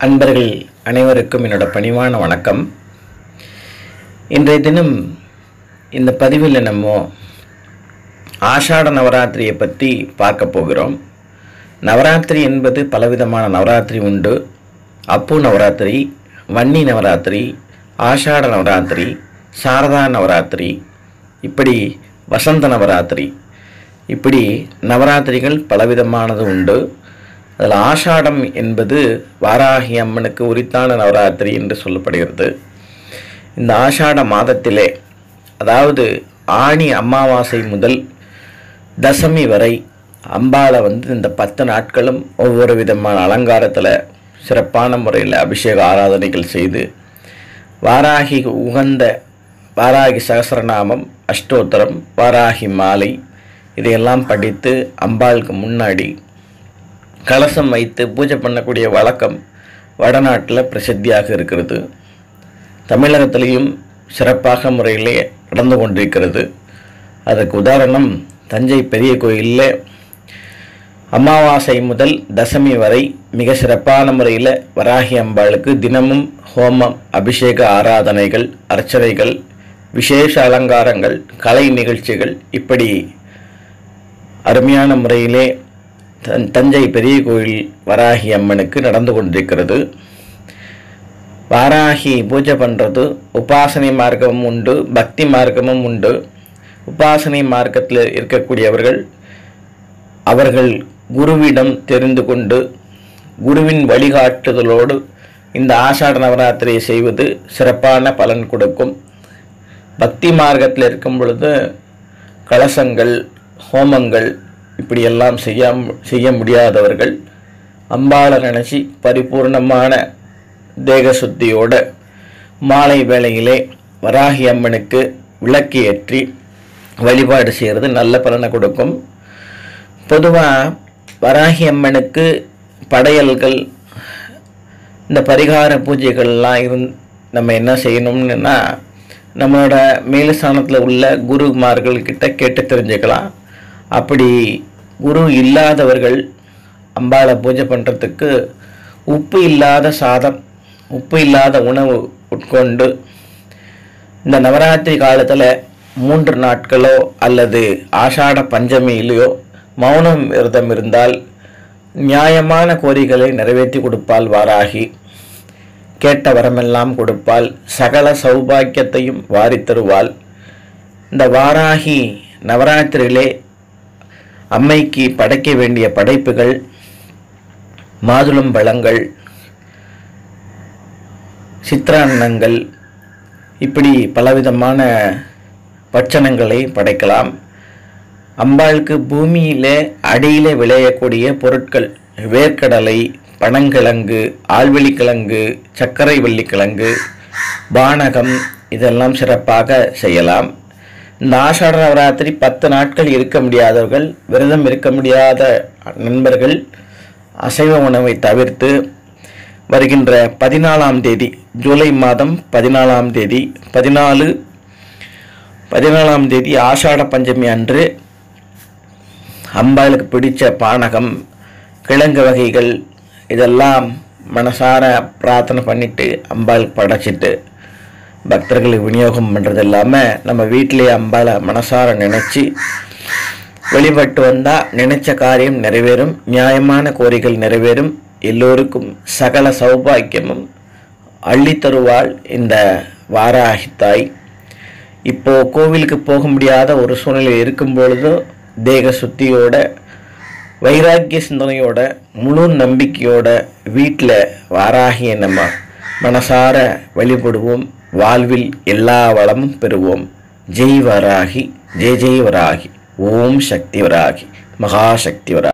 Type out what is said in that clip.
அன்பர்கள் அனைவருக்கும் என்னோட பணிவான வணக்கம் இன்றைய தினம் இந்த பதிவில் நம்ம ஆஷாட நவராத்திரியை பற்றி பார்க்க போகிறோம் நவராத்திரி என்பது பலவிதமான நவராத்திரி உண்டு அப்பு நவராத்திரி வன்னி நவராத்திரி ஆஷாட நவராத்திரி சாரதா நவராத்திரி இப்படி வசந்த நவராத்திரி இப்படி நவராத்திரிகள் பலவிதமானது உண்டு அதில் ஆஷாடம் என்பது வாராகி அம்மனுக்கு உரித்தான நவராத்திரி என்று சொல்லப்படுகிறது இந்த ஆஷாட மாதத்திலே அதாவது ஆணி அமாவாசை முதல் தசமி வரை அம்பாளை வந்து இந்த பத்து நாட்களும் ஒவ்வொரு விதமான அலங்காரத்தில் சிறப்பான முறையில் அபிஷேக ஆராதனைகள் செய்து வாராகி உகந்த வாராகி சகசரநாமம் அஷ்டோத்தரம் வாராகி மாலை இதையெல்லாம் படித்து அம்பாளுக்கு முன்னாடி கலசம் வைத்து பூஜை பண்ணக்கூடிய வழக்கம் வடநாட்டில் பிரசித்தியாக இருக்கிறது தமிழகத்திலையும் சிறப்பாக முறையிலே நடந்து கொண்டிருக்கிறது அதற்கு உதாரணம் தஞ்சை பெரிய கோயிலில் அமாவாசை முதல் தசமி வரை மிக சிறப்பான முறையில் வராகி அம்பாளுக்கு தினமும் ஹோமம் அபிஷேக ஆராதனைகள் அர்ச்சனைகள் விசேஷ அலங்காரங்கள் கலை நிகழ்ச்சிகள் இப்படி அருமையான முறையிலே தன் தஞ்சை பெரிய கோயில் வராகி அம்மனுக்கு நடந்து கொண்டிருக்கிறது வாராகி பூஜை பண்ணுறது உபாசனை மார்க்கமும் உண்டு பக்தி மார்க்கமும் உண்டு உபாசனை மார்க்கத்தில் இருக்கக்கூடியவர்கள் அவர்கள் குருவிடம் தெரிந்து கொண்டு குருவின் வழிகாட்டுதலோடு இந்த ஆஷாட நவராத்திரியை செய்வது சிறப்பான பலன் கொடுக்கும் பக்தி மார்க்கத்தில் இருக்கும் பொழுது கலசங்கள் ஹோமங்கள் இப்படியெல்லாம் செய்ய செய்ய முடியாதவர்கள் அம்பாளை நினச்சி பரிபூர்ணமான தேக சுத்தியோட மாலை வேளையிலே வராகி அம்மனுக்கு விளக்கு ஏற்றி வழிபாடு செய்கிறது நல்ல பலனை கொடுக்கும் பொதுவாக வராகி அம்மனுக்கு படையல்கள் இந்த பரிகார பூஜைகள்லாம் இருந் நம்ம என்ன செய்யணும்னா நம்மளோட மேலுஸ்தானத்தில் உள்ள குருமார்கள் கிட்ட கேட்டு தெரிஞ்சுக்கலாம் அப்படி குரு இல்லாதவர்கள் அம்பாளை பூஜை பண்ணுறதுக்கு உப்பு இல்லாத சாதம் உப்பு இல்லாத உணவு உட்கொண்டு இந்த நவராத்திரி காலத்தில் மூன்று நாட்களோ அல்லது ஆஷாட பஞ்சமியிலையோ மௌனம் விரதம் இருந்தால் நியாயமான கோரிக்கைகளை நிறைவேற்றி கொடுப்பால் வாராகி கேட்ட வரமெல்லாம் கொடுப்பால் சகல சௌபாக்கியத்தையும் வாரித் தருவாள் இந்த வாராகி நவராத்திரியிலே அம்மைக்கு படைக்க வேண்டிய படைப்புகள் மாதுளம் பழங்கள் சித்திரான்னங்கள் இப்படி பலவிதமான பட்சணங்களை படைக்கலாம் அம்பாளுக்கு பூமியிலே அடியிலே விளையக்கூடிய பொருட்கள் வேர்க்கடலை பனங்கிழங்கு ஆழ்வெளிக்கிழங்கு சர்க்கரை வள்ளிக்கிழங்கு பானகம் இதெல்லாம் சிறப்பாக செய்யலாம் இந்த ஆஷாட நவராத்திரி பத்து நாட்கள் இருக்க முடியாதவர்கள் விரதம் இருக்க முடியாத நண்பர்கள் அசைவ உணவை தவிர்த்து வருகின்ற பதினாலாம் தேதி ஜூலை மாதம் பதினாலாம் தேதி பதினாலு பதினாலாம் தேதி ஆஷாட பஞ்சமி அன்று அம்பாளுக்கு பிடிச்ச பானகம் கிழங்கு வகைகள் இதெல்லாம் மனசார பிரார்த்தனை பண்ணிட்டு அம்பாளுக்கு படைச்சிட்டு பக்தர்களுக்கு விநியோகம் பண்ணுறது இல்லாமல் நம்ம வீட்டிலேயே அம்பாளை மனசார நினச்சி வழிபட்டு வந்தால் நினைச்ச காரியம் நிறைவேறும் நியாயமான கோரிக்கைகள் நிறைவேறும் எல்லோருக்கும் சகல சௌபாக்கியமும் அள்ளித்தருவாள் இந்த வாராகி தாய் இப்போ கோவிலுக்கு போக முடியாத ஒரு சூழ்நிலை இருக்கும் பொழுது தேக சுத்தியோட வைராக்கிய சிந்தனையோட முழு நம்பிக்கையோட வீட்டில் வாராகிய நம்ம மனசார வழிபடுவோம் வாழ்வில் எல்லா வளமும் பெறுவோம் ஜெய் வராகி ஜெய் ஜெய் வராகி ஓம் சக்தி வராகி மகாசக்தி வராகி